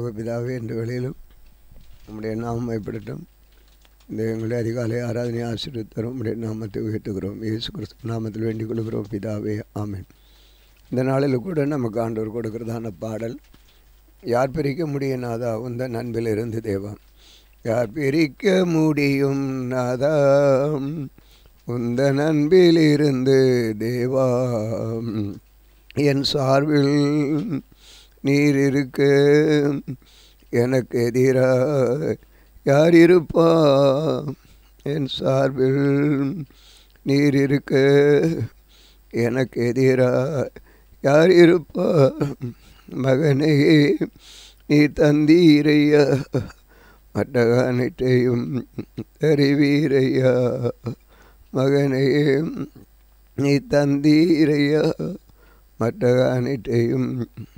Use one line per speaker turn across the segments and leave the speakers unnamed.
பரலோக பிதாவே என்ற வேளையிலும் நம்முடைய நாமம் பயப்படட்டும் இந்த எங்களுடைய அதிகாலை ஆராதனை ஆசீர்வதித்தரும் உம்முடைய நாமத்தை உயர்த்துகிறோம் இயேசு கிறிஸ்து நாமத்தில் வேண்டிக் கொள்கிறோம் பிதாவே ஆமென் இந்த நாளில் கூட நமக்கு ஆண்டவர் கொடுக்கிறதான பாடல் யார் பிரிக்க முடியும் நாதா உந்த நண்பில் இருந்து தேவா யார் பிரிக்க முடியும் நாதா உந்த நண்பில் இருந்து தேவா என் சார்பில் நீர் இருக்க எனக்கு எதிராக யார் இருப்பா என் சார்பில் நீர் இருக்க எனக்கு எதிராக யார் இருப்பா மகனே நீ தந்தீரையா மற்றகானிட்டையும் அறிவீரையா மகனே நீ தந்தீரையா மற்றகானிட்டையும்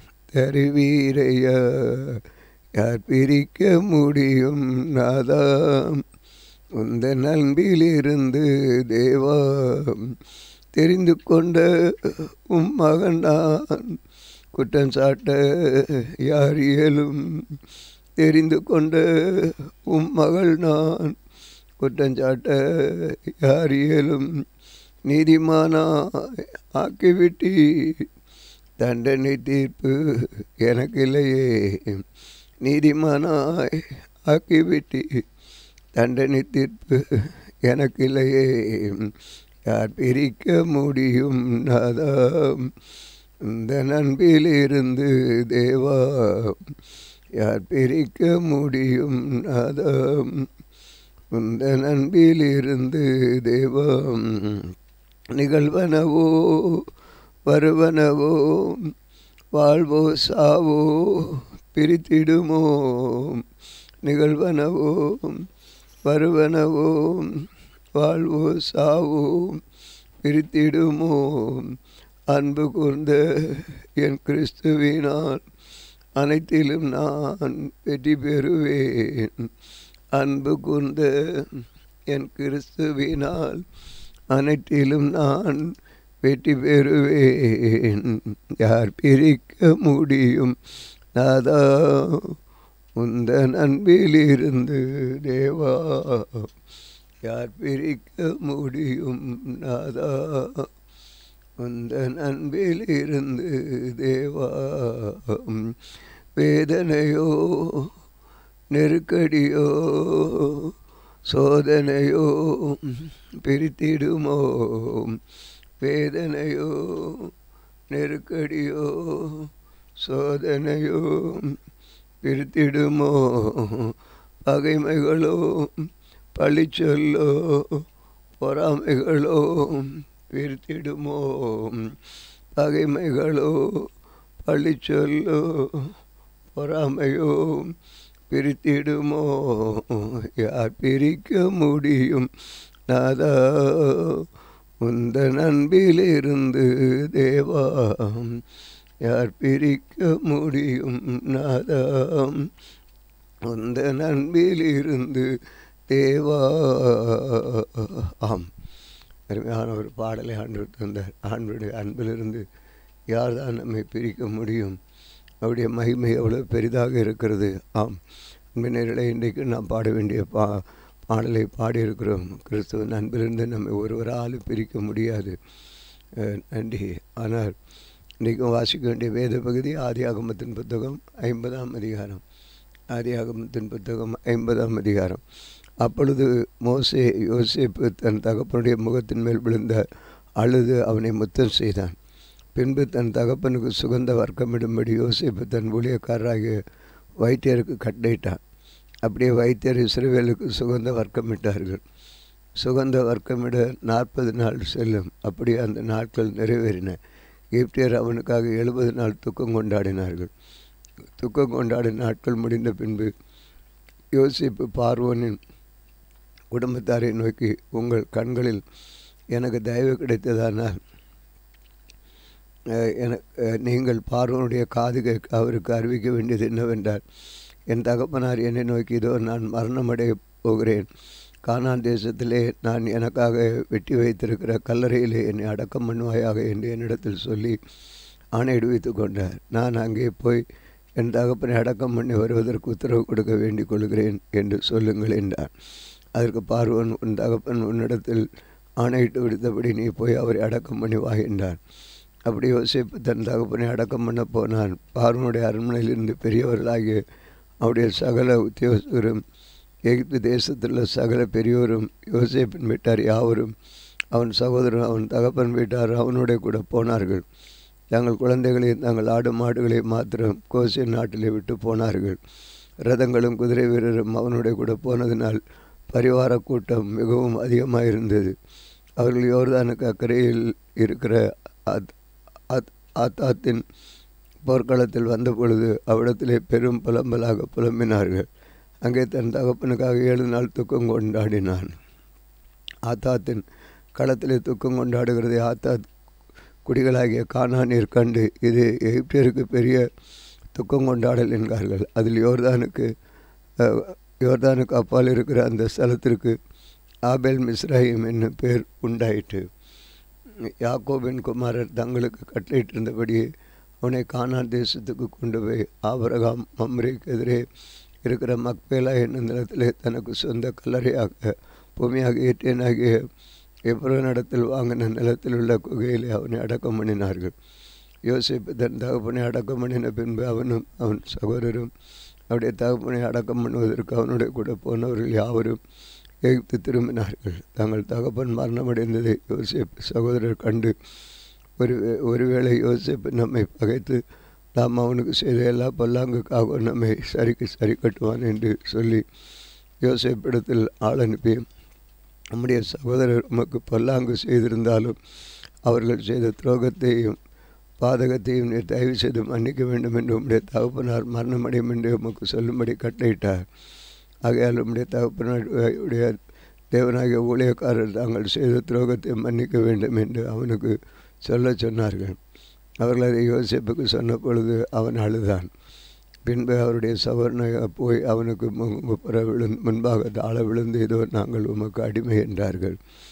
தருவீரையா யார் பிரிக்க முடியும் நாதா உந்த நண்பிலிருந்து தேவா தெரிந்து கொண்ட உம் மகன் நான் குற்றம் சாட்ட யார் இயலும் தெரிந்து கொண்ட உம் மகள் நான் குற்றம் சாட்ட யார் இயலும் நீதிமானா ஆக்கிவிட்டி தண்டனை தீர்ப்பு எனக்கு இல்லையே நீதிமானாய் ஆக்கிவிட்டி தண்டனை தீர்ப்பு எனக்கு இல்லையே யார் பிரிக்க முடியும் நாதாம் இந்த நண்பிலிருந்து தேவா யார் பிரிக்க முடியும் நாதாம் இந்த நண்பிலிருந்து தேவம் நிகழ்வனவோ வருவனவோ வாழ்வோ சாவோ பிரித்திடுமோ நிகழ்வனவோ வருவனவோ வாழ்வோ சாவோ பிரித்திடுமோ அன்பு கூர்ந்த என் கிறிஸ்துவினால் அனைத்திலும் நான் வெற்றி பெறுவேன் அன்பு கூர்ந்த என் கிறிஸ்துவினால் அனைத்திலும் நான் வெற்றி பெறுவேன் யார் பிரிக்க முடியும் நாதா உந்த அன்பிலிருந்து தேவா யார் பிரிக்க முடியும் நாதா உந்த அன்பிலிருந்து தேவா வேதனையோ நெருக்கடியோ சோதனையோ பிரித்திடுமோ வேதனையோ நெருக்கடியோ சோதனையோ பிரித்திடுமோ பகைமைகளோ பழிச்சொல்லோ பொறாமைகளோ பிரித்திடுமோ பகைமைகளோ பழிச்சொல்லோ பொறாமையோ பிரித்திடுமோ யார் பிரிக்க முடியும் நாதா உந்த நண்பிலிருந்து தேவா யார் பிரிக்க முடியும் நாதாம் உந்த நண்பிலிருந்து தேவா ஆம் அருமையான ஒரு பாடலை ஆண்டு தந்தார் ஆண்டுடைய அன்பிலிருந்து யார் தான் நம்மை பிரிக்க முடியும் அவருடைய மகிமை எவ்வளோ பெரிதாக இருக்கிறது ஆம் அன்பினர்களை இன்றைக்கு நாம் பாட வேண்டிய பா பாடலை பாடியிருக்கிறோம் கிறிஸ்துவ அன்பிலிருந்து நம்மை ஒருவராலும் பிரிக்க முடியாது நன்றி ஆனால் இன்றைக்கும் வாசிக்க வேண்டிய வேத பகுதி ஆதி ஆகமத்தின் புத்தகம் ஐம்பதாம் அதிகாரம் ஆதி ஆகமத்தின் புத்தகம் ஐம்பதாம் அதிகாரம் அப்பொழுது மோசே யோசேப்பு தன் தகப்பனுடைய முகத்தின் மேல் விழுந்த அழுது அவனை முத்தம் செய்தான் பின்பு தன் தகப்பனுக்கு சுகந்த வர்க்கமிடும்படி யோசிப்பு தன் ஊழியக்காரராகிய வைத்தியருக்கு கட்டளையிட்டான் அப்படியே வைத்தியர் இஸ்ரேவேலுக்கு சுகந்த வர்க்கமிட்டார்கள் சுகந்த வர்க்கமிட நாற்பது நாள் செல்லும் அப்படியே அந்த நாட்கள் நிறைவேறின எப்டியர் அவனுக்காக எழுபது நாள் துக்கம் கொண்டாடினார்கள் துக்கம் கொண்டாடின நாட்கள் முடிந்த பின்பு யோசிப்பு பார்வோனின் குடும்பத்தாரை நோக்கி உங்கள் கண்களில் எனக்கு தயவு கிடைத்ததானால் எனக்கு நீங்கள் பார்வனுடைய காது கேட்க அவருக்கு அறிவிக்க வேண்டியது என்னவென்றால் என் தகப்பனார் என்னை நோக்கி இதோ நான் மரணமடைய போகிறேன் கானான் தேசத்திலே நான் எனக்காக வெட்டி வைத்திருக்கிற கல்லறையிலே என்னை அடக்கம் பண்ணுவாயாக என்று என்னிடத்தில் சொல்லி ஆணையிடுவித்து கொண்டார் நான் அங்கே போய் என் தகப்பனை அடக்கம் பண்ணி வருவதற்கு உத்தரவு கொடுக்க வேண்டிக் கொள்கிறேன் என்று சொல்லுங்கள் என்றான் அதற்கு பார்வன் உன் தகப்பன் உன்னிடத்தில் ஆணையிட்டு விடுத்தபடி நீ போய் அவரை அடக்கம் பண்ணி வா என்றான் அப்படி யோசிப்பு தன் தகப்பனை அடக்கம் பண்ண போனான் பார்வனுடைய அரண்மனையிலிருந்து பெரியவர்களாகிய அவருடைய சகல உத்தியோகஸ்தரும் எகிப்து தேசத்தில் சகல பெரியோரும் யோசேப்பின் வீட்டார் யாவரும் அவன் சகோதரன் அவன் தகப்பன் வீட்டார் அவனுடைய கூட போனார்கள் தங்கள் குழந்தைகளையும் தங்கள் ஆடு மாடுகளை மாத்திரம் கோசியன் நாட்டிலே விட்டு போனார்கள் ரதங்களும் குதிரை வீரரும் அவனுடைய கூட போனதினால் பரிவார கூட்டம் மிகவும் அதிகமாக இருந்தது அவர்கள் யோர்தானுக்கு அக்கறையில் இருக்கிற அத் அத் ஆத்தாத்தின் போர்க்களத்தில் வந்த பொழுது அவ்விடத்திலே பெரும் புலம்பலாக புலம்பினார்கள் அங்கே தன் தகப்பனுக்காக ஏழு நாள் துக்கம் கொண்டாடினான் ஆத்தாத்தின் களத்திலே துக்கம் கொண்டாடுகிறதை ஆத்தாத் குடிகளாகிய காணானீர் கண்டு இது எகிப்தியருக்கு பெரிய துக்கம் கொண்டாடல் என்கிறார்கள் அதில் யோர்தானுக்கு யோர்தானுக்கு அப்பால் இருக்கிற அந்த ஸ்தலத்திற்கு ஆபேல் மிஸ்ராயிம் என்னும் பேர் உண்டாயிற்று யாக்கோபின் குமாரர் தங்களுக்கு கட்டளையிட்டிருந்தபடி அவனை கானான் தேசத்துக்கு கொண்டு போய் ஆபரகாம் மம்ரேக்கு எதிரே இருக்கிற மக்பேலா என்னும் நிலத்திலே தனக்கு சொந்த கல்லறையாக பூமியாக ஏற்றேனாகிய எப்ரோனிடத்தில் வாங்கின நிலத்தில் உள்ள குகையிலே அவனை அடக்கம் பண்ணினார்கள் யோசிப்பு தன் தகப்பனை அடக்கம் பண்ணின பின்பு அவனும் அவன் சகோதரரும் அவருடைய தகப்பனை அடக்கம் பண்ணுவதற்கு அவனுடைய கூட போனவர்கள் யாவரும் எகிப்து திரும்பினார்கள் தங்கள் தகப்பன் மரணமடைந்ததை யோசிப்பு சகோதரர் கண்டு ஒரு ஒருவேளை யோசிப்பு நம்மை பகைத்து நாம் அவனுக்கு செய்த எல்லா பல்லாங்குக்காக நம்மை சரிக்கு சரி கட்டுவான் என்று சொல்லி யோசிப்பிடத்தில் ஆள் அனுப்பி நம்முடைய சகோதரர் உமக்கு பல்லாங்கு செய்திருந்தாலும் அவர்கள் செய்த துரோகத்தையும் பாதகத்தையும் நீர் தயவு செய்து மன்னிக்க வேண்டும் என்று உம்முடைய தகப்பனார் மரணமடையும் என்று உமக்கு சொல்லும்படி கட்டளையிட்டார் ஆகையால் உம்முடைய தகப்பனுடைய தேவனாகிய ஊழியக்காரர் தாங்கள் செய்த துரோகத்தை மன்னிக்க வேண்டும் என்று அவனுக்கு சொல்ல சொன்னார்கள் அவர்கள் அதை யோசிப்புக்கு சொன்ன பொழுது அவன் அழுதான் பின்பு அவருடைய சவர்ணை போய் அவனுக்கு புற விழுந்து முன்பாக தாழ விழுந்து இதோ நாங்கள் உமக்கு அடிமை என்றார்கள்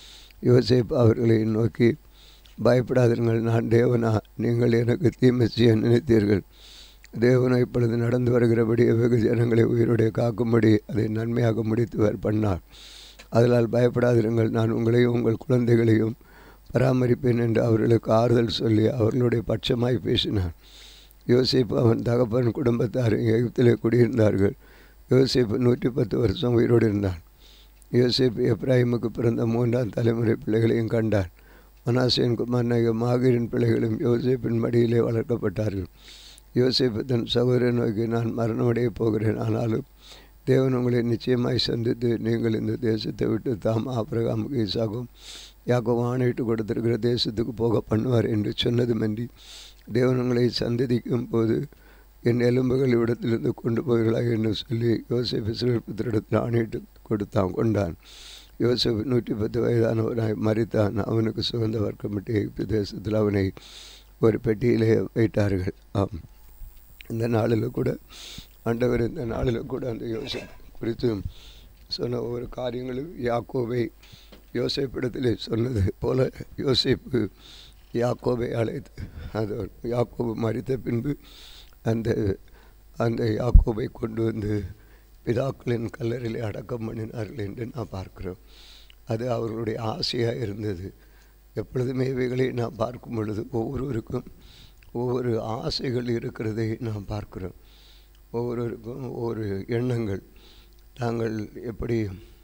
யோசேப் அவர்களை நோக்கி பயப்படாதீர்கள் நான் தேவனா நீங்கள் எனக்கு தீமை செய்ய நினைத்தீர்கள் தேவனை இப்பொழுது நடந்து வருகிறபடி வெகு ஜனங்களை உயிருடைய காக்கும்படி அதை நன்மையாக முடித்து பண்ணார் அதனால் பயப்படாதிருங்கள் நான் உங்களையும் உங்கள் குழந்தைகளையும் பராமரிப்பேன் என்று அவர்களுக்கு ஆறுதல் சொல்லி அவர்களுடைய பட்சமாய் பேசினார் யோசிப்பு அவன் தகப்பன் குடும்பத்தார் எகிப்திலே குடியிருந்தார்கள் யோசிப்பு நூற்றி பத்து வருஷம் உயிரோடு இருந்தான் யோசிப்பு எப்ராஹிமுக்கு பிறந்த மூன்றாம் தலைமுறை பிள்ளைகளையும் கண்டார் மனாசியன் குமார் மாகீரின் பிள்ளைகளும் யோசிப்பின் மடியிலே வளர்க்கப்பட்டார்கள் யோசிப்பு தன் சகோதர நோக்கி நான் மரணமடையப் போகிறேன் ஆனாலும் தேவன் உங்களை நிச்சயமாய் சந்தித்து நீங்கள் இந்த தேசத்தை விட்டு தாம் ஆபிரகாமுக்கு இசாகும் யாக்கோ ஆணையிட்டு கொடுத்திருக்கிற தேசத்துக்கு போக பண்ணுவார் என்று சொன்னதுமன்றி தேவன் உங்களை சந்ததிக்கும் போது என் எலும்புகள் இவ்விடத்திலிருந்து கொண்டு போகிறாய் என்று சொல்லி யோசிப் இஸ்ரேல் ஆணையிட்டு கொடுத்தான் கொண்டான் யோசிப் நூற்றி பத்து வயதானவனாய் மறித்தான் அவனுக்கு சுகந்த வர்க்கமிட்டு எகிப்து தேசத்தில் அவனை ஒரு பெட்டியிலே வைத்தார்கள் ஆம் இந்த நாளில் கூட ஆண்டவர் இந்த நாளில் கூட அந்த யோசிப் குறித்து சொன்ன ஒவ்வொரு காரியங்களும் யாக்கோவை யோசிப்பிடத்திலே சொன்னது போல யோசிப்பு யாக்கோவை அழைத்து அது யாக்கோபு மறித்த பின்பு அந்த அந்த யாக்கோபை கொண்டு வந்து பிதாக்களின் கல்லறையிலே அடக்கம் பண்ணினார்கள் என்று நான் பார்க்கிறோம் அது அவர்களுடைய ஆசையாக இருந்தது எப்பொழுதுமே இவைகளை நாம் பார்க்கும் பொழுது ஒவ்வொருவருக்கும் ஒவ்வொரு ஆசைகள் இருக்கிறதை நாம் பார்க்கிறோம் ஒவ்வொருவருக்கும் ஒவ்வொரு எண்ணங்கள் தாங்கள் எப்படி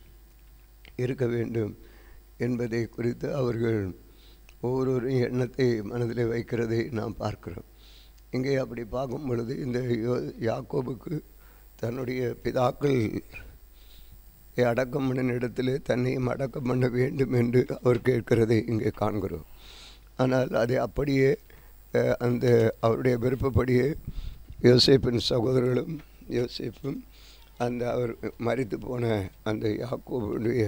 இருக்க வேண்டும் என்பதை குறித்து அவர்கள் ஒவ்வொரு எண்ணத்தை மனதில் வைக்கிறதை நாம் பார்க்கிறோம் இங்கே அப்படி பார்க்கும் பொழுது இந்த யோ யாக்கோபுக்கு தன்னுடைய பிதாக்கள் அடக்கம் பண்ணின இடத்திலே தன்னையும் அடக்கம் பண்ண வேண்டும் என்று அவர் கேட்கிறதை இங்கே காண்கிறோம் ஆனால் அதை அப்படியே அந்த அவருடைய விருப்பப்படியே யோசேப்பின் சகோதரர்களும் யோசேப்பும் அந்த அவர் மறித்து போன அந்த யாக்கோபுடைய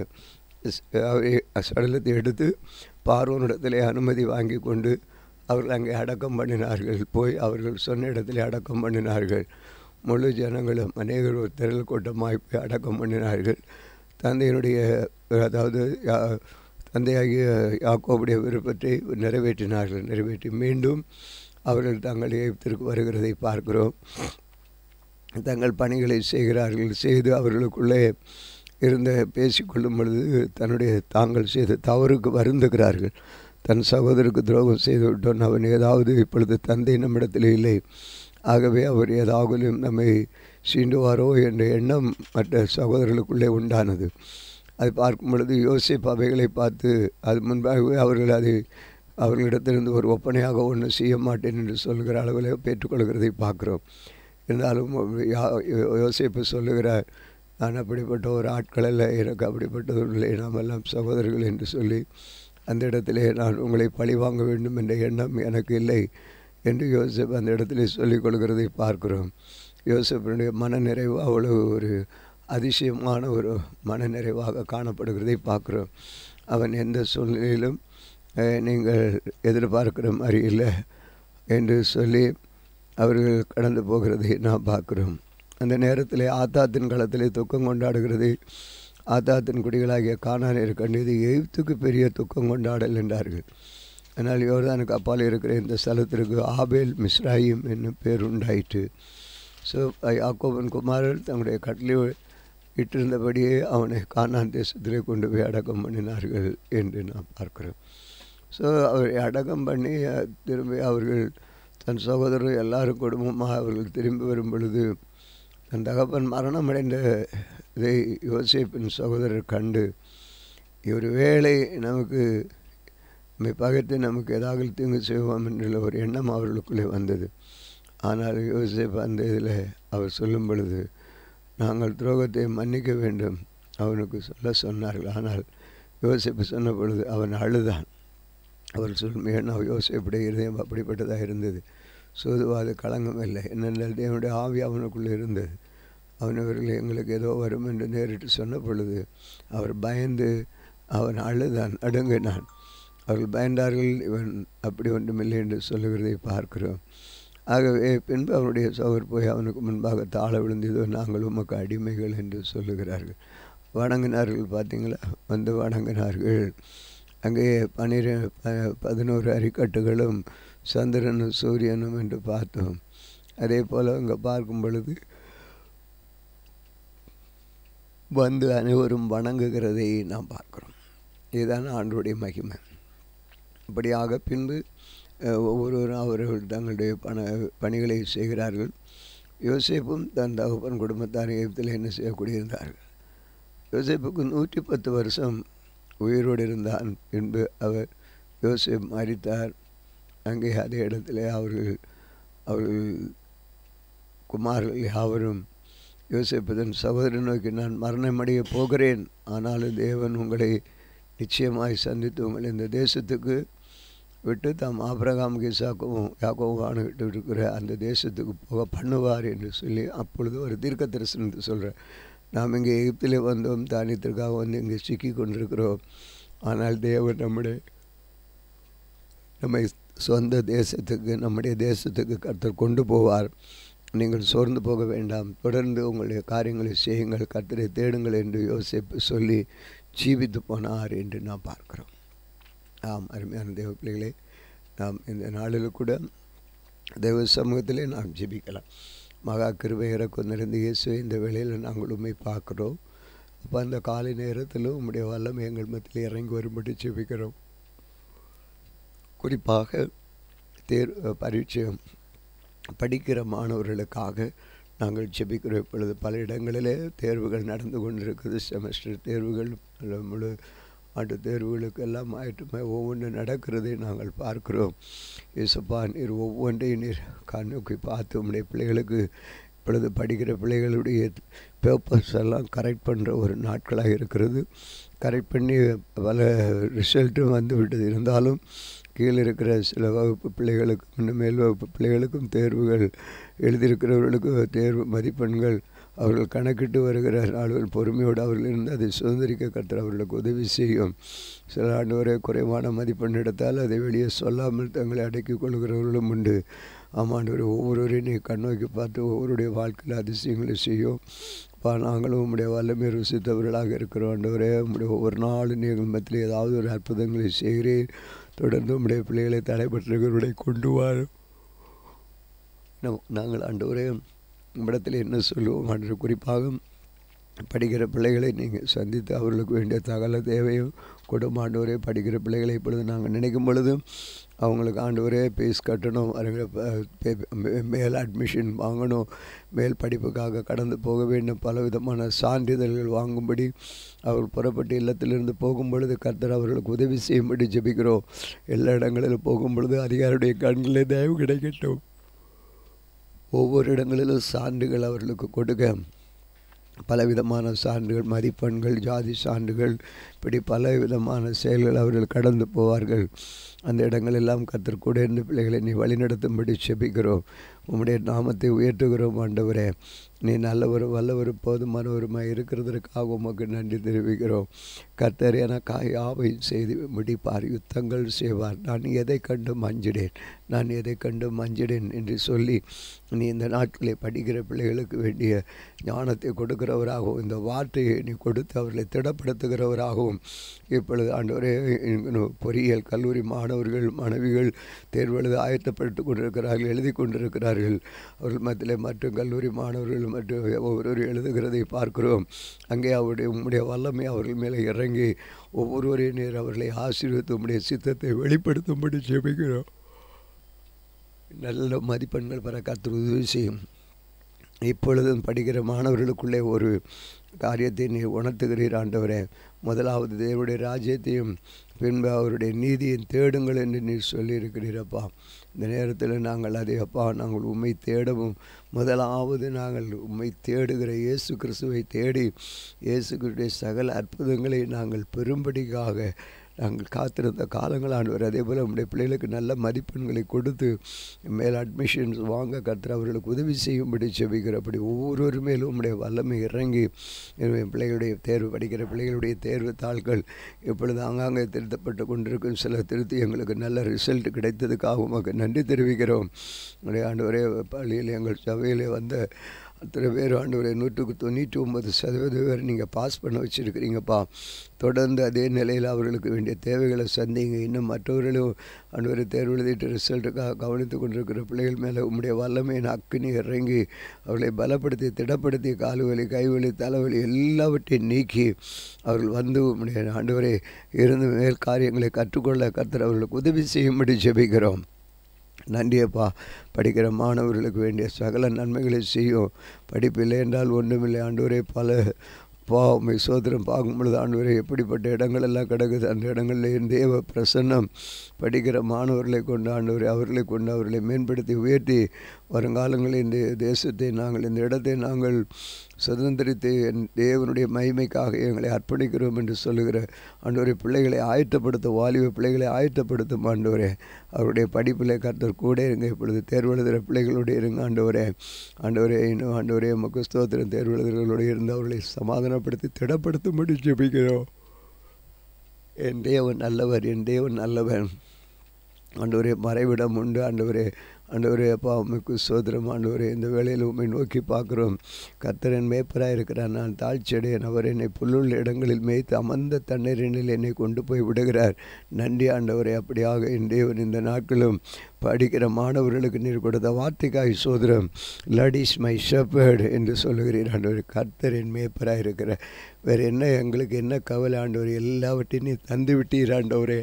சடலத்தை எடுத்து பார்வனிடத்திலே அனுமதி வாங்கி கொண்டு அவர்கள் அங்கே அடக்கம் பண்ணினார்கள் போய் அவர்கள் சொன்ன இடத்திலே அடக்கம் பண்ணினார்கள் முழு ஜனங்களும் அநேகர் ஒரு திரள் கூட்டமாய் போய் அடக்கம் பண்ணினார்கள் தந்தையினுடைய அதாவது தந்தையாகிய யாக்கோவுடைய விருப்பத்தை நிறைவேற்றினார்கள் நிறைவேற்றி மீண்டும் அவர்கள் தங்கள் எகிப்திற்கு வருகிறதை பார்க்கிறோம் தங்கள் பணிகளை செய்கிறார்கள் செய்து அவர்களுக்குள்ளே இருந்த பேசிக்கொள்ளும் பொழுது தன்னுடைய தாங்கள் செய்த தவறுக்கு வருந்துகிறார்கள் தன் சகோதரருக்கு துரோகம் செய்து விட்டோன் அவன் ஏதாவது இப்பொழுது தந்தை நம்மிடத்தில் இல்லை ஆகவே அவர் ஏதாவது நம்மை சீண்டுவாரோ என்ற எண்ணம் மற்ற சகோதரர்களுக்குள்ளே உண்டானது அது பார்க்கும் பொழுது யோசிப் அவைகளை பார்த்து அது முன்பாகவே அவர்கள் அதை அவர்களிடத்திலிருந்து ஒரு ஒப்பனையாக ஒன்று செய்ய மாட்டேன் என்று சொல்கிற அளவில் பெற்றுக்கொள்கிறதை பார்க்குறோம் இருந்தாலும் யோசிப்பு சொல்லுகிறார் நான் அப்படிப்பட்ட ஒரு ஆட்கள் அல்ல எனக்கு அப்படிப்பட்டதும் இல்லை நாம் எல்லாம் சகோதரர்கள் என்று சொல்லி அந்த இடத்திலே நான் உங்களை பழி வாங்க வேண்டும் என்ற எண்ணம் எனக்கு இல்லை என்று யோசிப் அந்த இடத்திலே சொல்லிக் கொள்கிறதை பார்க்கிறோம் யோசிப்பனுடைய மனநிறைவு அவ்வளவு ஒரு அதிசயமான ஒரு மனநிறைவாக காணப்படுகிறதை பார்க்குறோம் அவன் எந்த சூழ்நிலையிலும் நீங்கள் எதிர்பார்க்கிற மாதிரி இல்லை என்று சொல்லி அவர்கள் கடந்து போகிறதை நாம் பார்க்குறோம் அந்த நேரத்தில் ஆத்தாத்தின் களத்திலே துக்கம் கொண்டாடுகிறது ஆத்தாத்தின் குடிகளாகிய காணானியர் கண்டது எய்த்துக்கு பெரிய துக்கம் கொண்டாடல் என்றார்கள் ஆனால் யோர்தானுக்கு அப்பால் இருக்கிற இந்த ஸ்தலத்திற்கு ஆபேல் மிஸ்ராயிம் என்னும் பேர் உண்டாயிற்று ஸோ யாக்கோபன் குமாரர் தங்களுடைய கட்டளை இட்டிருந்தபடியே அவனை காணான் தேசத்திலே கொண்டு போய் அடக்கம் பண்ணினார்கள் என்று நாம் பார்க்கிறோம் ஸோ அவரை அடக்கம் பண்ணி திரும்பி அவர்கள் தன் சகோதரர் எல்லாரும் குடும்பமாக அவர்கள் திரும்பி வரும் பொழுது தன் தகப்பன் மரணம் அடைந்த இதை யோசிப்பின் சகோதரர் கண்டு ஒரு வேளை நமக்கு நம்மை பகைத்து நமக்கு ஏதாவது தீங்கு செய்வோம் என்ற ஒரு எண்ணம் அவர்களுக்குள்ளே வந்தது ஆனால் யோசிப் அந்த இதில் அவர் சொல்லும் பொழுது நாங்கள் துரோகத்தை மன்னிக்க வேண்டும் அவனுக்கு சொல்ல சொன்னார்கள் ஆனால் யோசிப்பு சொன்ன பொழுது அவன் அழுதான் அவர் சொல்லும் ஏன்னா யோசிப்புடைய இருதயம் அப்படிப்பட்டதாக இருந்தது சோதுவாது களங்கம் இல்லை என்னென்றால் தேவனுடைய ஆவி அவனுக்குள்ளே இருந்தது அவன் அவர்கள் எங்களுக்கு ஏதோ வரும் என்று நேரிட்டு சொன்ன பொழுது அவர் பயந்து அவன் அழுதான் அடுங்கினான் அவர்கள் பயந்தார்கள் இவன் அப்படி ஒன்றுமில்லை என்று சொல்லுகிறதை பார்க்கிறோம் ஆகவே பின்பு அவனுடைய சோர் போய் அவனுக்கு முன்பாக தாழ விழுந்ததோ நாங்கள் உமக்கு அடிமைகள் என்று சொல்லுகிறார்கள் வணங்கினார்கள் பார்த்தீங்களா வந்து வணங்கினார்கள் அங்கே பனிரெ பதினோரு அரிக்கட்டுகளும் சந்திரனும் சூரியனும் என்று பார்த்தோம் அதே போல் அங்கே பார்க்கும் பொழுது வந்து அனைவரும் வணங்குகிறதை நாம் பார்க்குறோம் இதுதான் ஆண்டுடைய மகிமை இப்படியாக பின்பு ஒவ்வொருவரும் அவர்கள் தங்களுடைய பண பணிகளை செய்கிறார்கள் யோசேப்பும் தன் தகப்பன் குடும்பத்தார் எகிப்தில் என்ன செய்யக்கூடியிருந்தார்கள் யோசேப்புக்கு நூற்றி பத்து வருஷம் உயிரோடு இருந்தான் பின்பு அவர் யோசேப் மறித்தார் அங்கே அதே இடத்துல அவர்கள் அவர்கள் குமார்கள் யாவரும் யோசிப்பதன் சகோதரன் நோக்கி நான் மரணமடைய போகிறேன் ஆனாலும் தேவன் உங்களை நிச்சயமாய் சந்தித்து உங்களை இந்த தேசத்துக்கு விட்டு தாம் ஆபிரகாம் கிசாக்கவும் யாக்கவும் ஆணுகிட்டு இருக்கிற அந்த தேசத்துக்கு போக பண்ணுவார் என்று சொல்லி அப்பொழுது ஒரு தீர்க்க தரிசனத்தை சொல்கிறேன் நாம் இங்கே எகிப்திலே வந்தோம் தானியத்திற்காக வந்து இங்கே சிக்கி கொண்டிருக்கிறோம் ஆனால் தேவன் நம்முடைய நம்மை சொந்த தேசத்துக்கு நம்முடைய தேசத்துக்கு கர்த்தர் கொண்டு போவார் நீங்கள் சோர்ந்து போக வேண்டாம் தொடர்ந்து உங்களுடைய காரியங்களை செய்யுங்கள் கர்த்தரை தேடுங்கள் என்று யோசிப்பு சொல்லி ஜீவித்து போனார் என்று நாம் பார்க்கிறோம் ஆம் அருமையான தேவ பிள்ளைகளே நாம் இந்த நாளில் கூட தெய்வ சமூகத்திலே நாம் ஜெபிக்கலாம் மகா கிருபை இறக்கம் நிறைந்த இயேசுவை இந்த வேளையில் நாங்கள் உண்மை பார்க்குறோம் அப்போ அந்த காலை நேரத்திலும் உங்களுடைய வல்லம் எங்கள் மத்தியில் இறங்கி வரும்படி ஜெபிக்கிறோம் குறிப்பாக தேர் பரீட்சையம் படிக்கிற மாணவர்களுக்காக நாங்கள் ஜெபிக்கிறோம் இப்பொழுது பல இடங்களிலே தேர்வுகள் நடந்து கொண்டிருக்குது செமஸ்டர் தேர்வுகள் முழு ஆண்டு தேர்வுகளுக்கு எல்லாம் ஆயிட்டுமே ஒவ்வொன்று நடக்கிறதை நாங்கள் பார்க்கிறோம் இயேசப்பா நீர் ஒவ்வொன்றையும் நீர் கண்ணுக்கு பார்த்து உங்களுடைய பிள்ளைகளுக்கு இப்பொழுது படிக்கிற பிள்ளைகளுடைய பேப்பர்ஸ் எல்லாம் கரெக்ட் பண்ணுற ஒரு நாட்களாக இருக்கிறது கரெக்ட் பண்ணி பல ரிசல்ட்டும் வந்து விட்டது இருந்தாலும் கீழே இருக்கிற சில வகுப்பு பிள்ளைகளுக்கும் இன்னும் மேல் வகுப்பு பிள்ளைகளுக்கும் தேர்வுகள் எழுதியிருக்கிறவர்களுக்கு தேர்வு மதிப்பெண்கள் அவர்கள் கணக்கிட்டு வருகிற நாள்கள் பொறுமையோடு அவர்கள் இருந்து அதை சுதந்திரிக்க கற்றுற அவர்களுக்கு உதவி செய்யும் சில ஆண்டு வரை குறைவான மதிப்பெண் எடுத்தால் அதை வெளியே சொல்லாமல் தங்களை அடக்கிக் கொள்கிறவர்களும் உண்டு ஆமாண்டவர் ஒவ்வொருவரையும் நீ கண்ணோக்கி பார்த்து ஒவ்வொருடைய வாழ்க்கையில் அதிசயங்களை செய்யும் பா நாங்களும் உங்களுடைய வல்லமை ருசித்தவர்களாக இருக்கிறோம் ஆண்டவரே உங்களுடைய ஒவ்வொரு நாளும் நீங்கள் மத்தியில் ஏதாவது ஒரு அற்புதங்களை செய்கிறேன் தொடர்ந்து உங்களுடைய பிள்ளைகளை தடைபற்றவர்களை கொண்டு வாரும் நாங்கள் ஆண்டவரே இடத்துல என்ன சொல்லுவோம் என்று குறிப்பாக படிக்கிற பிள்ளைகளை நீங்கள் சந்தித்து அவர்களுக்கு வேண்டிய சகல தேவையும் கொடுக்கும் ஆண்டவரே படிக்கிற பிள்ளைகளை இப்பொழுது நாங்கள் நினைக்கும் பொழுதும் அவங்களுக்கு ஆண்டவரே ஃபீஸ் கட்டணும் அவர்கள் ப- பே- மேல் அட்மிஷன் வாங்கணும் மேல் படிப்புக்காக கடந்து போக வேண்டும் பல விதமான சான்றிதழ்கள் வாங்கும்படி அவர் புறப்பட்டு இல்லத்திலிருந்து போகும் பொழுது கர்த்தர் அவர்களுக்கு உதவி செய்யும்படி ஜெபிக்கிறோம் எல்லா இடங்களிலும் போகும் பொழுது அதிகாரியுடைய கண்களில் தயவு கிடைக்கட்டும் ஒவ்வொரு இடங்களிலும் சான்றுகள் அவர்களுக்கு கொடுக்க பலவிதமான சான்றுகள் மதிப்பெண்கள் ஜாதி சான்றுகள் இப்படி பல விதமான செயல்கள் அவர்கள் கடந்து போவார்கள் அந்த இடங்களெல்லாம் கத்தர் கூட இருந்து பிள்ளைகளை நீ வழிநடத்தும்படி செபிக்கிறோம் உம்முடைய நாமத்தை உயர்த்துகிறோம் ஆண்டவரே நீ நல்லவர் வல்லவர் போதுமானவருமாய் இருக்கிறதற்காக உமக்கு நன்றி தெரிவிக்கிறோம் கர்த்தர் எனக்காக யாவை செய்து முடிப்பார் யுத்தங்கள் செய்வார் நான் எதை கண்டு மஞ்சிடேன் நான் எதை கண்டு மஞ்சிடேன் என்று சொல்லி நீ இந்த நாட்களை படிக்கிற பிள்ளைகளுக்கு வேண்டிய ஞானத்தை கொடுக்கிறவராகவும் இந்த வார்த்தையை நீ கொடுத்து அவர்களை திடப்படுத்துகிறவராகவும் இப்பொழுது ஆண்டவரே இன்னும் பொறியியல் கல்லூரி மாணவர்கள் மாணவிகள் தேர்வு எழுத ஆயத்தப்பட்டு கொண்டிருக்கிறார்கள் எழுதி கொண்டிருக்கிறார்கள் அவர்கள் மத்தியில் மற்றும் கல்லூரி மாணவர்கள் மற்றும் ஒவ்வொருவரும் எழுதுகிறதை பார்க்கிறோம் அங்கே அவருடைய உம்முடைய வல்லமை அவர்கள் மேலே இறங்கி ஒவ்வொருவரையும் நேர் அவர்களை ஆசீர்வதித்து உம்முடைய சித்தத்தை வெளிப்படுத்தும்படி ஜெபிக்கிறோம் நல்ல மதிப்பெண்கள் பெற கர்த்தர் உதவி செய்யும் இப்பொழுதும் படிக்கிற மாணவர்களுக்குள்ளே ஒரு காரியத்தை நீ உணர்த்துகிறீர் ஆண்டவரே முதலாவது தேவனுடைய ராஜ்யத்தையும் பின்பு அவருடைய நீதியை தேடுங்கள் என்று நீர் சொல்லியிருக்கிறீரப்பா இந்த நேரத்தில் நாங்கள் அதை அப்பா நாங்கள் உண்மை தேடவும் முதலாவது நாங்கள் உண்மை தேடுகிற இயேசு கிறிஸ்துவை தேடி இயேசு கிறிஸ்துடைய சகல அற்புதங்களை நாங்கள் பெரும்படிக்காக நாங்கள் காத்திருந்த காலங்கள் ஆண்டவர் அதே போல் நம்முடைய பிள்ளைகளுக்கு நல்ல மதிப்பெண்களை கொடுத்து மேல் அட்மிஷன்ஸ் வாங்க கர்த்தர் அவர்களுக்கு உதவி செய்யும்படி செபிக்கிறபடி ஒவ்வொரு மேலும் உம்முடைய வல்லமை இறங்கி எனவே பிள்ளைகளுடைய தேர்வு படிக்கிற பிள்ளைகளுடைய தேர்வு தாள்கள் இப்பொழுது ஆங்காங்கே திருத்தப்பட்டு கொண்டிருக்கும் சில திருத்தி எங்களுக்கு நல்ல ரிசல்ட் கிடைத்ததுக்காக உமக்கு நன்றி தெரிவிக்கிறோம் உடைய ஆண்டவரே பள்ளியில் எங்கள் சபையிலே வந்த அத்தனை பேர் ஆண்டவரே நூற்றுக்கு தொண்ணூற்றி ஒன்பது சதவீதம் பேர் நீங்கள் பாஸ் பண்ண வச்சுருக்கிறீங்கப்பா தொடர்ந்து அதே நிலையில் அவர்களுக்கு வேண்டிய தேவைகளை சந்திங்க இன்னும் மற்றவர்களும் ஆண்டவரை தேர்வு எழுதிட்டு ரிசல்ட்டுக்காக கவனித்து கொண்டிருக்கிற பிள்ளைகள் மேலே உம்முடைய வல்லமையின் அக்கினி இறங்கி அவர்களை பலப்படுத்தி திடப்படுத்தி காலுவலி கைவலி தலைவலி எல்லாவற்றையும் நீக்கி அவர்கள் வந்து உம்முடைய ஆண்டவரே இருந்து மேல் காரியங்களை கற்றுக்கொள்ள கர்த்தர் அவர்களுக்கு உதவி செய்யும்படி ஜெபிக்கிறோம் நன்றியப்பா படிக்கிற மாணவர்களுக்கு வேண்டிய சகல நன்மைகளை செய்யும் படிப்பில்லை என்றால் ஒன்றுமில்லை ஆண்டவரே பல பாவமை சோதரம் பார்க்கும் பொழுது ஆண்டவரே எப்படிப்பட்ட இடங்கள் எல்லாம் கிடக்குது அந்த இடங்களில் தேவ பிரசன்னம் படிக்கிற மாணவர்களை கொண்டு ஆண்டவரை அவர்களை கொண்டு அவர்களை மேம்படுத்தி உயர்த்தி வருங்காலங்களில் இந்த தேசத்தை நாங்கள் இந்த இடத்தை நாங்கள் சுதந்திரித்து என் தேவனுடைய மகிமைக்காக எங்களை அர்ப்பணிக்கிறோம் என்று சொல்லுகிற ஆண்டவரை பிள்ளைகளை ஆயத்தப்படுத்த வாலிப பிள்ளைகளை ஆயத்தப்படுத்தும் ஆண்டவரே அவருடைய படிப்பில் கர்த்தர் கூட இருங்க இப்பொழுது தேர்வு எழுதுகிற பிள்ளைகளோடு இருங்க ஆண்டவரே ஆண்டவரே இன்னும் ஆண்டவரே உமக்கு ஸ்தோத்திரம் தேர்வு எழுதுகிறவர்களோடு இருந்து அவர்களை சமாதானப்படுத்தி திடப்படுத்தும்படி ஜெபிக்கிறோம் என் தேவன் நல்லவர் என் தேவன் நல்லவன் ஆண்டவரே மறைவிடம் உண்டு ஆண்டவரே ஆண்டவரே அப்பா உண்மைக்கு சோதரம் ஆண்டவரே இந்த வேளையில் உண்மை நோக்கி பார்க்குறோம் கர்த்தரன் மேய்ப்பராக இருக்கிறார் நான் தாழ்ச்சியடையன் அவர் என்னை புல்லுள்ள இடங்களில் மேய்த்து அமர்ந்த தண்ணீரினில் என்னை கொண்டு போய் விடுகிறார் நன்றி ஆண்டவரே அப்படியாக என் தேவன் இந்த நாட்களும் படிக்கிற மாணவர்களுக்கு நீர் கொடுத்த வார்த்தைக்காய் சோதரம் லடிஸ் மை ஷெப்பர்டு என்று சொல்லுகிறீர் ஆண்டவர் கர்த்தரின் மேய்ப்பராக இருக்கிற வேறு என்ன எங்களுக்கு என்ன கவலை ஆண்டவர் எல்லாவற்றையும் நீ தந்து விட்டீர் ஆண்டவரே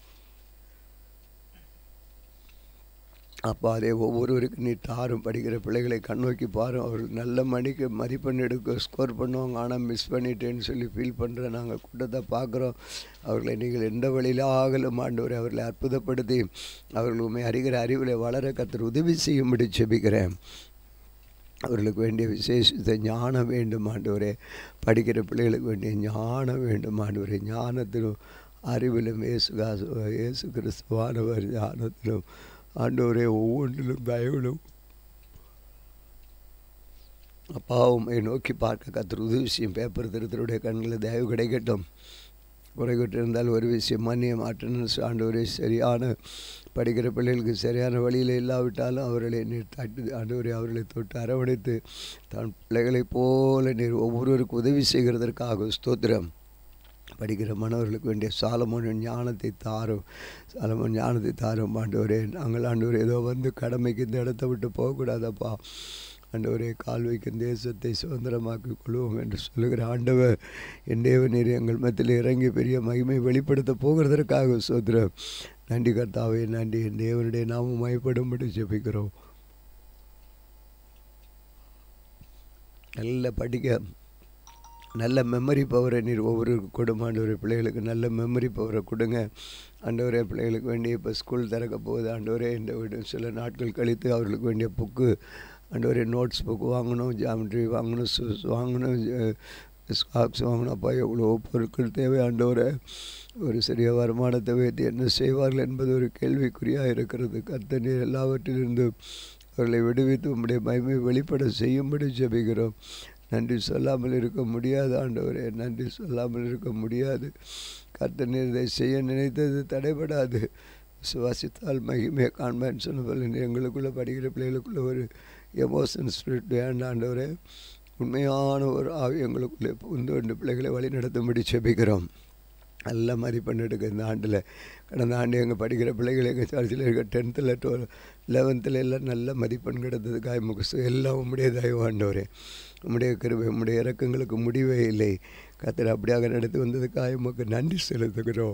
அப்பா அதே ஒவ்வொருவருக்கும் நீ தாரும் படிக்கிற பிள்ளைகளை கண்ணோக்கி பாரும் அவர்கள் நல்ல மணிக்கு மதிப்பெண் எடுக்க ஸ்கோர் பண்ணுவாங்க ஆனால் மிஸ் பண்ணிட்டேன்னு சொல்லி ஃபீல் பண்ணுற நாங்கள் கூட்டத்தை பார்க்குறோம் அவர்களை நீங்கள் எந்த வழியில ஆகலும் ஆண்டவரை அவர்களை அற்புதப்படுத்தி அவர்கள் உண்மை அறிகிற அறிவில் வளர கத்தர் உதவி செய்யும்படி செபிக்கிறேன் அவர்களுக்கு வேண்டிய விசேஷத்தை ஞானம் வேண்டும் ஆண்டவரே படிக்கிற பிள்ளைகளுக்கு வேண்டிய ஞானம் வேண்டும் ஆண்டவரே ஞானத்திலும் அறிவிலும் இயேசு காசு இயேசு கிறிஸ்துவானவர் ஞானத்திலும் ஆண்டவரே ஒவ்வொன்றிலும் தயவிலும் அப்பாவும் நோக்கி பார்க்க கத்திர உதவி செய்யும் பேப்பர் திருத்தருடைய கண்களில் தயவு கிடைக்கட்டும் குறைகிட்டு இருந்தால் ஒரு விஷயம் மன்னிய மாற்றணும் ஆண்டவரே சரியான படிக்கிற பிள்ளைகளுக்கு சரியான வழியில் இல்லாவிட்டாலும் அவர்களை நீர் தட்டு ஆண்டவரை அவர்களை தொட்டு அரவணைத்து தன் பிள்ளைகளைப் போல நீர் ஒவ்வொருவருக்கும் உதவி செய்கிறதற்காக ஸ்தோத்திரம் படிக்கிற மாணவர்களுக்கு வேண்டிய சாலமோன் ஞானத்தை தாரும் சாலமோன் ஞானத்தை தாரும் ஆண்டவரே நாங்கள் ஆண்டவர் ஏதோ வந்து கடமைக்கு இந்த இடத்த விட்டு போகக்கூடாதப்பா ஆண்டவரே கால் வைக்கும் தேசத்தை சுதந்திரமாக்கிக் கொள்வோம் என்று சொல்லுகிற ஆண்டவர் என் தேவநீர் எங்கள் மத்தியில் இறங்கி பெரிய மகிமை வெளிப்படுத்த போகிறதற்காக சோதரம் நன்றி கர்த்தாவே நன்றி என் தேவனுடைய நாமம் மயப்படும்படி ஜெபிக்கிறோம் நல்ல படிக்க நல்ல மெமரி பவரை நீர் ஒவ்வொருவருக்கும் கொடுங்க ஆண்டவரே பிள்ளைகளுக்கு நல்ல மெமரி பவரை கொடுங்க ஆண்டவரே பிள்ளைகளுக்கு வேண்டிய இப்போ ஸ்கூல் திறக்க போகுது ஆண்டவரே இந்த வீடு சில நாட்கள் கழித்து அவர்களுக்கு வேண்டிய புக்கு ஆண்டவரே நோட்ஸ் புக்கு வாங்கணும் ஜாமெட்ரி வாங்கணும் ஷூஸ் வாங்கணும் ஸ்காக்ஸ் வாங்கணும் அப்பா எவ்வளோ பொருட்கள் தேவை ஆண்டவரை ஒரு சிறிய வருமானத்தை வைத்து என்ன செய்வார்கள் என்பது ஒரு கேள்விக்குறியாக இருக்கிறது கர்த்த நீர் எல்லாவற்றிலிருந்து அவர்களை விடுவித்து உம்முடைய மகிமை வெளிப்பட செய்யும்படி ஜெபிக்கிறோம் நன்றி சொல்லாமல் இருக்க முடியாது ஆண்டவரே நன்றி சொல்லாமல் இருக்க முடியாது கர்த்த நீர் இதை செய்ய நினைத்தது தடைபடாது சுவாசித்தால் மகிமையை காண்பேன்னு சொன்னபோல் எங்களுக்குள்ளே படிக்கிற பிள்ளைகளுக்குள்ள ஒரு எமோஷன் ஸ்பிரிட் வேண்டாண்டவரே உண்மையான ஒரு ஆவி எங்களுக்குள்ளே புகுந்து கொண்டு பிள்ளைகளை வழி நடத்தும்படி செபிக்கிறோம் நல்ல மதிப்பெண் எடுக்க இந்த ஆண்டில் கடந்த ஆண்டு எங்கள் படிக்கிற பிள்ளைகள் எங்கள் சர்ச்சில் இருக்க டென்த்தில் டுவெல் லெவன்த்தில் எல்லாம் நல்ல மதிப்பெண் கிடைத்தது காய்முகசு எல்லாம் உம்முடைய தயவாண்டவரே உம்முடைய கிருபை உம்முடைய இறக்கங்களுக்கு முடிவே இல்லை கத்தர் அப்படியாக நடத்தி வந்தது காயமுக்கு நன்றி செலுத்துகிறோம்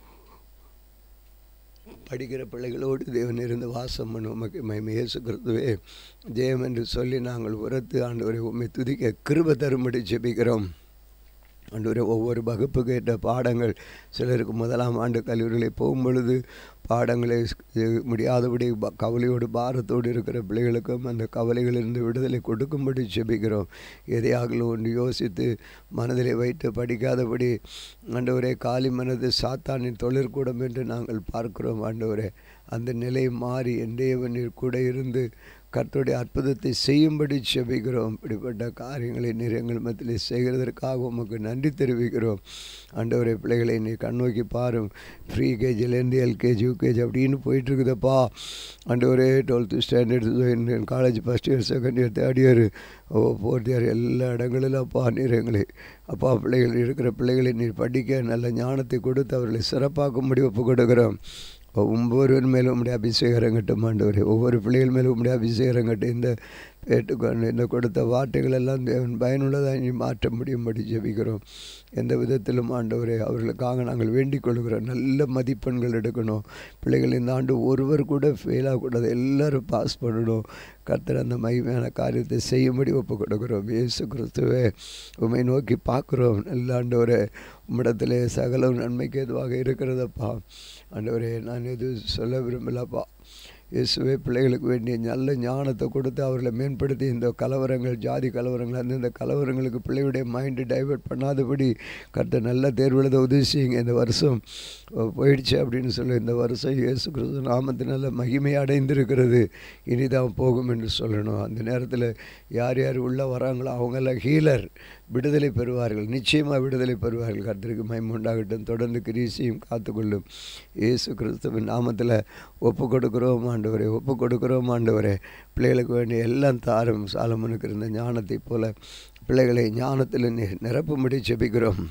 படிக்கிற பிள்ளைகளோடு தேவன் இருந்து வாசம் பண்ணும் உமக்கு மகிமை இயேசு கிறிஸ்துவே ஜெயம் என்று சொல்லி நாங்கள் உரத்து ஆண்டவரை உண்மை துதிக்க கிருப தரும்படி ஜெபிக்கிறோம் ஆண்டவரே ஒவ்வொரு வகுப்புக்கு ஏற்ற பாடங்கள் சிலருக்கு முதலாம் ஆண்டு கல்லூரியில் போகும் பொழுது பாடங்களை முடியாதபடி கவலையோடு பாரத்தோடு இருக்கிற பிள்ளைகளுக்கும் அந்த கவலைகளிலிருந்து விடுதலை கொடுக்கும்படி ஜெபிக்கிறோம் எதையாகலும் ஒன்று யோசித்து மனதிலே வைத்து படிக்காதபடி ஆண்டவரே காலி மனது சாத்தானின் தொழிற்கூடம் என்று நாங்கள் பார்க்கிறோம் ஆண்டவரே அந்த நிலை மாறி என் தேவனீர் கூட இருந்து கர்த்தருடைய அற்புதத்தை செய்யும்படி செபிக்கிறோம் இப்படிப்பட்ட காரியங்களை நீர் எங்கள் மத்தியில் செய்கிறதற்காக உமக்கு நன்றி தெரிவிக்கிறோம் ஆண்டவரே பிள்ளைகளை நீ கண்ணோக்கி பாரும் ப்ரீ கேஜிலேருந்து எல்கேஜி யூகேஜி அப்படின்னு போயிட்டுருக்குதப்பா ஆண்டவரே twelfth standard college first year second year third year oh fourth year எல்லா இடங்களிலும் அப்பா நீர் எங்களை அப்பா பிள்ளைகள் இருக்கிற பிள்ளைகளை நீர் படிக்க நல்ல ஞானத்தை கொடுத்து அவர்களை சிறப்பாக்கும்படி ஒப்பு கொடுக்குறோம் ஒவ்வொருவர் மேலும் உம்முடைய அபிஷேகம் கட்டும் ஆண்டவரே ஒவ்வொரு பிள்ளைகள் மேலும் உம்முடைய அபிஷேகம் கட்டு இந்த கேட்டுக்கொண்டு இந்த கொடுத்த வார்த்தைகள் எல்லாம் தேவன் பயனுள்ளதாக நீ மாற்ற முடியும்படி ஜெபிக்கிறோம் எந்த விதத்திலும் ஆண்டவரே அவர்களுக்காக நாங்கள் வேண்டிக் கொள்கிறோம் நல்ல மதிப்பெண்கள் எடுக்கணும் பிள்ளைகள் இந்த ஆண்டு ஒருவர் கூட ஃபெயில் ஆகக்கூடாது எல்லோரும் பாஸ் பண்ணணும் கர்த்தர் அந்த மகிமையான காரியத்தை செய்யும்படி ஒப்பு கொடுக்குறோம் இயேசு கிறிஸ்துவே உண்மை நோக்கி பார்க்குறோம் நல்ல ஆண்டவரே உம்மிடத்திலே சகலம் நன்மைக்கு எதுவாக இருக்கிறதப்பா ஆண்டவரே நான் எதுவும் சொல்ல விரும்பலப்பா இயேசுவே பிள்ளைகளுக்கு வேண்டிய நல்ல ஞானத்தை கொடுத்து அவர்களை மேம்படுத்தி இந்த கலவரங்கள் ஜாதி கலவரங்கள் அந்தந்த கலவரங்களுக்கு பிள்ளையுடைய மைண்டு டைவெர்ட் பண்ணாதபடி கருத்தை நல்ல தேர்வெழுத உதவி செய்யுங்க இந்த வருஷம் போயிடுச்சு அப்படின்னு சொல்லி இந்த வருஷம் இயேசு கிறிஸ்து நாமத்தினால மகிமை அடைந்திருக்கிறது இனிதான் போகும் என்று சொல்லணும் அந்த நேரத்தில் யார் யார் உள்ளே வராங்களோ அவங்கெல்லாம் ஹீலர் விடுதலை பெறுவார்கள் நிச்சயமாக விடுதலை பெறுவார்கள் கர்த்தருக்கு மயம் உண்டாகட்டும் தொடர்ந்து கிரீசியும் காத்துக்கொள்ளும் இயேசு கிறிஸ்துவின் நாமத்தில் ஒப்பு கொடுக்குறோம் ஆண்டவரே ஒப்பு கொடுக்குறோம் ஆண்டவரே பிள்ளைகளுக்கு வேண்டிய எல்லாம் தாரும் சாலமனுக்கு இருந்த ஞானத்தை போல பிள்ளைகளை ஞானத்தில் நிரப்பும்படி செபிக்கிறோம்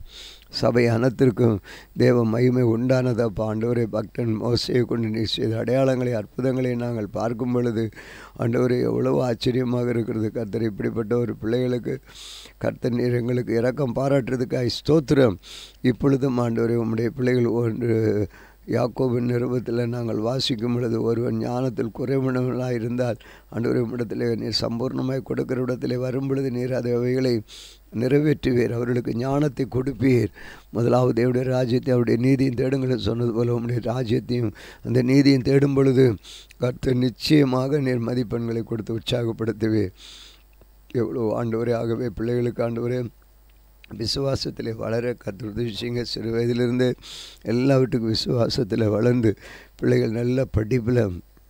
சபை அனைத்திற்கும் தேவ மகிமை உண்டானதப்பா ஆண்டவரே பக்தன் மோசையை கொண்டு நீ செய்த அடையாளங்களை அற்புதங்களை நாங்கள் பார்க்கும் பொழுது ஆண்டவரே எவ்வளவு ஆச்சரியமாக இருக்கிறது கர்த்தர் இப்படிப்பட்ட ஒரு பிள்ளைகளுக்கு கர்த்தர் நீர் எங்களுக்கு இரக்கம் பாராட்டுறதுக்காக ஸ்தோத்திரம் இப்பொழுதும் ஆண்டவரே உம்முடைய பிள்ளைகள் ஒன்று யாக்கோபின் நிருபத்தில் நாங்கள் வாசிக்கும் பொழுது ஒருவன் ஞானத்தில் குறைவினவனாக இருந்தால் ஆண்டவரை இடத்திலே நீர் சம்பூர்ணமாய் கொடுக்கிற இடத்திலே வரும் பொழுது நீர் அதை அவைகளை நிறைவேற்றுவீர் அவர்களுக்கு ஞானத்தை கொடுப்பீர் முதலாவது தேவடைய ராஜ்யத்தை அவருடைய நீதியும் தேடுங்கள் சொன்னது போல உங்களுடைய ராஜ்யத்தையும் அந்த நீதியும் தேடும் பொழுது கர்த்தர் நிச்சயமாக நீர் மதிப்பெண்களை கொடுத்து உற்சாகப்படுத்துவீர் எவ்வளோ ஆண்டவரே ஆகவே பிள்ளைகளுக்கு ஆண்டவரே விசுவாசத்தில் வளர கற்று உதவிச்சிங்க சிறு வயதிலிருந்து எல்லாவற்றுக்கும் விசுவாசத்தில் வளர்ந்து பிள்ளைகள் நல்ல படிப்பில்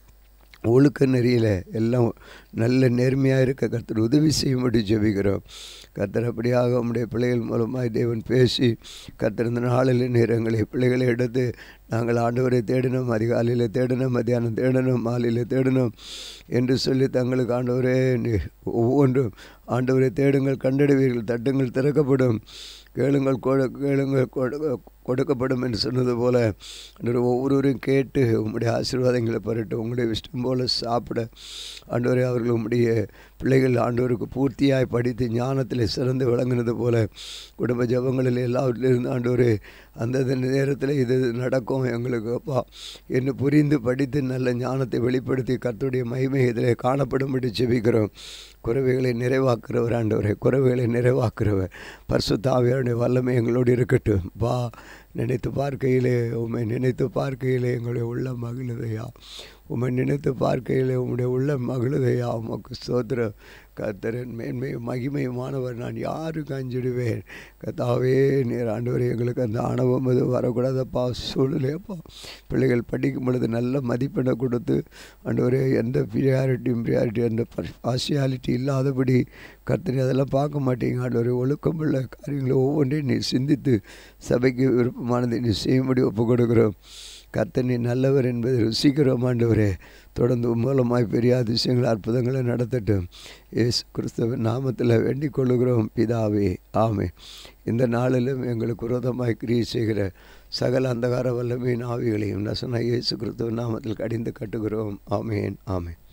ஒழுக்க நெறியில் எல்லாம் நல்ல நேர்மையாக இருக்க கர்த்தர் உதவி செய்யும்படி ஜெபிக்கிறோம் கர்த்தர் அப்படியாக உம்முடைய பிள்ளைகள் மூலமாக தேவன் பேசி கர்த்தர் இந்த நாளில் நேரங்களை பிள்ளைகளை எடுத்து நாங்கள் ஆண்டவரை தேடினோம் அதிகாலையில் தேடினோம் மத்தியானம் தேடினோம் மாலையில் தேடினோம் என்று சொல்லி தங்களுக்கு ஆண்டவரே ஒவ்வொன்றும் ஆண்டவரை தேடுங்கள் கண்டடைவீர்கள் தட்டுங்கள் திறக்கப்படும் கேளுங்கள் கேளுங்கள் கொடுக்கப்படும் என்று சொன்னது போல ஆண்டவர் ஒவ்வொருவரையும் கேட்டு உம்முடைய ஆசீர்வாதங்களை பெறட்டும் உங்களுடைய இஷ்டம் போல சாப்பிட ஆண்டவரே அவர்கள் உம்முடைய பிள்ளைகள் ஆண்டவருக்கு பூர்த்தியாய் படித்து ஞானத்தில் சிறந்து விளங்குனது போல குடும்ப ஜபங்களில் எல்லாவற்றிலிருந்து ஆண்டவரே அந்தந்த நேரத்தில் இது இது நடக்கும் எங்களுக்கு அப்பா என்று புரிந்து படித்து நல்ல ஞானத்தை வெளிப்படுத்தி கர்த்தருடைய மகிமை இதில் காணப்படும்படி ஜெபிக்கிறோம் குறைவுகளை நிறைவாக்குறவர் ஆண்டவரே குறைவுகளை நிறைவாக்குறவர் பரிசுத்தாவியருடைய வல்லமை எங்களோடு இருக்கட்டும் வா நினைத்து பார்க்கையிலே உம்மை நினைத்து பார்க்கையிலே எங்களுடைய உள்ள மகிழுதையா உம்மை நினைத்து பார்க்கையிலே உம்முடைய உள்ள மகிழுதையா உமக்கு சோத்திர கத்தரன் மேன்மையும் மகிமையுமானவர் நான் யாருக்கு அஞ்சிடுவேன் கத்தாவே நீர் ஆண்டவரே எங்களுக்கு அந்த ஆணவம் அது வரக்கூடாதப்பா சூழ்நிலையப்பா பிள்ளைகள் படிக்கும் பொழுது நல்ல மதிப்பெண்ணை கொடுத்து ஆண்டவரே எந்த ப்ரியாரிட்டியும் ப்ரியாரிட்டி அந்த பார்சியாலிட்டி இல்லாதபடி கர்த்தனை அதெல்லாம் பார்க்க மாட்டீங்க ஆண்டவரே ஒழுக்கமுள்ள காரியங்களை ஒவ்வொன்றையும் நீ சிந்தித்து சபைக்கு விருப்பமானதை நீ செய்யும்படி ஒப்பு கொடுக்குறோம் கர்த்தனை நல்லவர் என்பதை ருசிக்கிறோம் ஆண்டவரே தொடர்ந்து மூலமாய் பெரிய அதிசயங்கள் அற்புதங்களை நடத்தட்டும் இயேசு கிறிஸ்தவ நாமத்தில் வேண்டிக் கொள்ளுகிறோம் பிதாவே ஆமே இந்த நாளிலும் எங்களுக்கு விரோதமாய் கிரியை செய்கிற சகல அந்தகார வல்லமையின் ஆவிகளையும் நசனா இயேசு கிறிஸ்தவ நாமத்தில் கடிந்து கட்டுகிறோம் ஆமேன் ஆமேன்